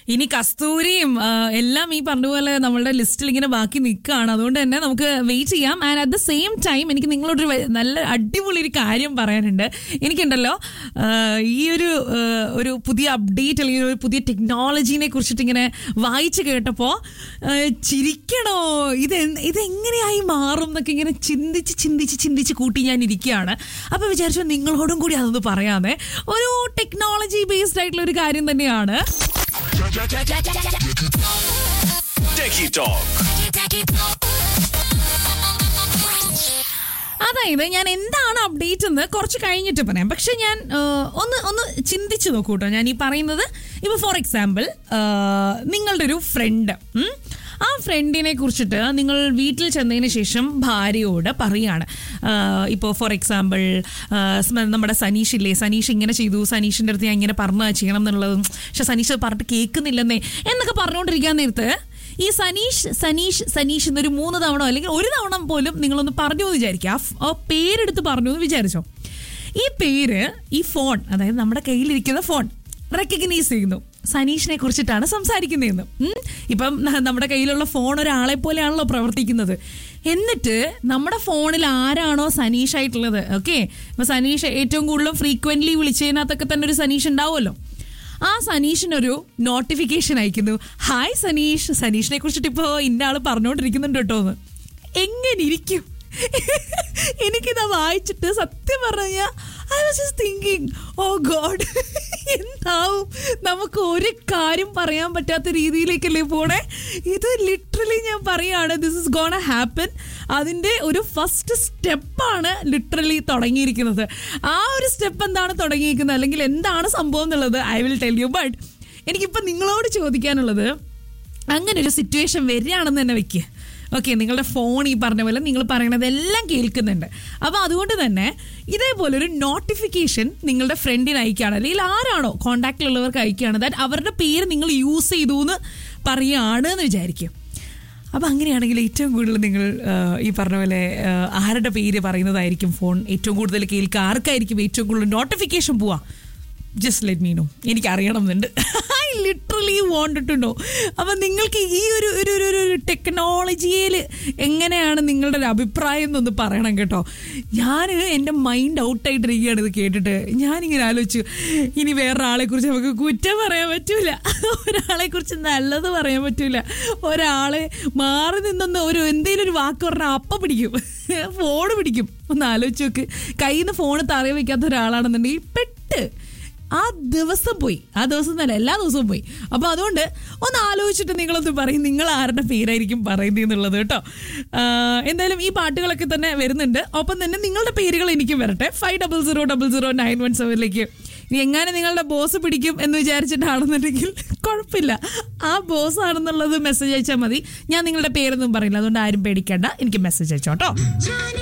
ഇനി കസ്തൂരിയും ആ, എല്ലാം ഈ പറഞ്ഞ പോലെ നമ്മളുടെ ലിസ്റ്റിൽ ഇങ്ങനെ ബാക്കി നിൽക്കുകയാണ് അതുകൊണ്ട് തന്നെ നമുക്ക് വെയിറ്റ് ചെയ്യാം and at the same time എനിക്ക് നിങ്ങളോടൊരു വ- നല്ല അടിപൊളി ഒരു കാര്യം പറയാനുണ്ട് എനിക്കുണ്ടല്ലോ ആ, ഈ ഒരു ആ, ഒരു പുതിയ അപ്ഡേറ്റ് അല്ലെങ്കിൽ ഒരു പുതിയ ടെക്നോളജീനെ കുറിച്ചിട്ട് ഇങ്ങനെ വായിച്ചു കേട്ടപ്പോൾ ചിരിക്കണോ ഇത് എന്ത്- ഇതെങ്ങനെയായി മാറും എന്നൊക്കെ ഇങ്ങനെ ചിന്തിച്ച് ചിന്തിച്ച് ചിന്തിച്ച് കൂട്ടി ഞാൻ ഇരിക്കുകയാണ് അപ്പോൾ വിചാരിച്ചു നിങ്ങളോടും കൂടി അതൊന്ന് പറയാമേ ഒരു ടെക്നോളജി ബേസ്ഡ് ആയിട്ടുള്ള ഒരു കാര്യം തന്നെയാണ് Techie Talk. അതായത് ഞാൻ എന്താണ് അപ്ഡേറ്റ് എന്ന് കുറച്ച് കഴിഞ്ഞിട്ട് പറയാം പക്ഷെ ഞാൻ ആ, ഒന്ന് ഒന്ന് ചിന്തിച്ചു നോക്കൂ കേട്ടോ ഞാൻ ഈ പറയുന്നത് ഇപ്പോൾ ഫോർ എക്സാമ്പിൾ നിങ്ങളുടെ ഒരു ഫ്രണ്ട് ആ ഫ്രണ്ടിനെ കുറിച്ചിട്ട് നിങ്ങൾ വീട്ടിൽ ചെന്നതിന് ശേഷം ഭാര്യയോട് പറയാണ് ഇപ്പോൾ ഫോർ എക്സാമ്പിൾ നമ്മുടെ സനീഷ് ഇല്ലേ സനീഷ് ഇങ്ങനെ ചെയ്തു സനീഷിൻ്റെ അടുത്ത് ഞാൻ ഇങ്ങനെ പറഞ്ഞു ചെയ്യണം എന്നുള്ളതും പക്ഷെ സനീഷ് അത് പറഞ്ഞിട്ട് കേൾക്കുന്നില്ലെന്നേ എന്നൊക്കെ പറഞ്ഞുകൊണ്ടിരിക്കാൻ നേരത്ത് ഈ സനീഷ് സനീഷ് സനീഷ് എന്നൊരു മൂന്ന് തവണ അല്ലെങ്കിൽ ഒരു തവണ പോലും നിങ്ങളൊന്ന് പറഞ്ഞു എന്ന് വിചാരിക്കുക ആ ഫ്- ആ പേരെടുത്ത് പറഞ്ഞു എന്ന് വിചാരിച്ചോ ഈ പേര് ഈ ഫോൺ അതായത് നമ്മുടെ കയ്യിലിരിക്കുന്ന ഫോൺ റെക്കഗ്നൈസ് ചെയ്യുന്നു സനീഷിനെ കുറിച്ചിട്ടാണ് സംസാരിക്കുന്നതെന്ന് ഉം. ഇപ്പം ന- നമ്മുടെ കയ്യിലുള്ള ഫോൺ ഒരാളെ പോലെയാണല്ലോ പ്രവർത്തിക്കുന്നത് എന്നിട്ട് നമ്മുടെ ഫോണിൽ ആരാണോ സനീഷ് ആയിട്ടുള്ളത് ഓക്കെ ഇപ്പൊ സനീഷ് ഏറ്റവും കൂടുതലും ഫ്രീക്വന്റ്ലി വിളിച്ചതിനകത്തൊക്കെ തന്നെ ഒരു സനീഷ് ഉണ്ടാവുമല്ലോ ആ സനീഷിനൊരു നോട്ടിഫിക്കേഷൻ അയക്കുന്നു ഹായ് സനീഷ് സനീഷിനെ കുറിച്ചിട്ട് ഇപ്പോൾ ഇന്ന ആള് പറഞ്ഞുകൊണ്ടിരിക്കുന്നുണ്ട് കേട്ടോ എന്ന് എങ്ങനെ ഇരിക്കും എനിക്കിതാ വായിച്ചിട്ട് സത്യം പറഞ്ഞാൽ I was just thinking oh God എന്താവും നമുക്ക് ഒരു കാര്യം പറയാൻ പറ്റാത്ത രീതിയിലേക്കല്ലേ പോണേ ഇത് ലിറ്ററലി ഞാൻ പറയാണ് ദിസ് ഇസ് ഗോൺ ഹാപ്പൻ അതിൻ്റെ ഒരു ഫസ്റ്റ് സ്റ്റെപ്പാണ് ലിറ്ററലി തുടങ്ങിയിരിക്കുന്നത് ആ ഒരു സ്റ്റെപ്പ് എന്താണ് തുടങ്ങിയിരിക്കുന്നത് അല്ലെങ്കിൽ എന്താണ് സംഭവം എന്നുള്ളത് I will tell you but എനിക്കിപ്പോൾ നിങ്ങളോട് ചോദിക്കാനുള്ളത് അങ്ങനെ ഒരു സിറ്റുവേഷൻ വരികയാണെന്ന് തന്നെ വെക്കുക ഓക്കെ നിങ്ങളുടെ ഫോൺ ഈ പറഞ്ഞ പോലെ നിങ്ങൾ പറയണതെല്ലാം കേൾക്കുന്നുണ്ട് അപ്പോൾ അതുകൊണ്ട് തന്നെ ഇതേപോലെ ഒരു നോട്ടിഫിക്കേഷൻ നിങ്ങളുടെ ഫ്രണ്ടിന് അയക്കുകയാണ് അല്ലെങ്കിൽ ആരാണോ കോണ്ടാക്റ്റിലുള്ളവർക്ക് അയക്കുകയാണ് ദാറ്റ് അവരുടെ പേര് നിങ്ങൾ യൂസ് ചെയ്തു എന്ന് പറയുകയാണ് എന്ന് വിചാരിക്കും അപ്പം അങ്ങനെയാണെങ്കിൽ ഏറ്റവും കൂടുതൽ നിങ്ങൾ ആ, ഈ പറഞ്ഞ പോലെ ആ, ആരുടെ പേര് പറയുന്നതായിരിക്കും ഫോൺ ഏറ്റവും കൂടുതൽ കേൾക്കുക ആർക്കായിരിക്കും ഏറ്റവും കൂടുതൽ നോട്ടിഫിക്കേഷൻ പോവാ ജസ്റ്റ് ലെറ്റ് മീ നോ എനിക്ക് അറിയണം എന്നുണ്ട് I literally want to know അപ്പം നിങ്ങൾക്ക് ഈ ഒരു ഒരു ഒരു ഒരു- ഒരു ടെക്നോളജിയിൽ എങ്ങനെയാണ് നിങ്ങളുടെ ഒരു അഭിപ്രായം എന്നൊന്ന് പറയണം കേട്ടോ ഞാൻ എൻ്റെ മൈൻഡ് ഔട്ടായിട്ടിരിക്കുകയാണ് ഇത് കേട്ടിട്ട് ഞാനിങ്ങനെ ആലോചിച്ചു ഇനി വേറൊരാളെ കുറിച്ച് നമുക്ക് കുറ്റം പറയാൻ പറ്റൂല ഒരാളെ കുറിച്ച് നല്ലത് പറയാൻ പറ്റൂല ഒരാളെ മാറി നിന്നൊന്ന് ഒരു എന്തെങ്കിലും ഒരു വാക്ക് പറഞ്ഞാൽ അപ്പം പിടിക്കും ഫോൺ പിടിക്കും ഒന്ന് ആലോചിച്ച് നോക്ക് കയ്യിൽ നിന്ന് ഫോൺ തറയെ വെക്കാത്ത ഒരാളാണെന്നുണ്ടെങ്കിൽ പെട്ട് ആ ദിവസം പോയി ആ ദിവസം തന്നെ എല്ലാ ദിവസവും പോയി അപ്പോൾ അതുകൊണ്ട് ഒന്ന് ആലോചിച്ചിട്ട് നിങ്ങളൊന്ന് പറയും നിങ്ങൾ ആരുടെ പേരായിരിക്കും പറയുന്നത് എന്നുള്ളത് കേട്ടോ ആഹ് എന്തായാലും ഈ പാട്ടുകളൊക്കെ തന്നെ വരുന്നുണ്ട് ഒപ്പം തന്നെ നിങ്ങളുടെ പേരുകൾ എനിക്കും വരട്ടെ five double zero double zero nine one സെവനിലേക്ക് ഇനി എങ്ങനെ നിങ്ങളുടെ ബോസ് പിടിക്കും എന്ന് വിചാരിച്ചിട്ടാണെന്നുണ്ടെങ്കിൽ കുഴപ്പമില്ല ആ ബോസ് ആണെന്നുള്ളത് മെസ്സേജ് അയച്ചാൽ മതി ഞാൻ നിങ്ങളുടെ പേരൊന്നും പറയില്ല അതുകൊണ്ട് ആരും പേടിക്കേണ്ട എനിക്ക് മെസ്സേജ് അയച്ചോട്ടോ Johnny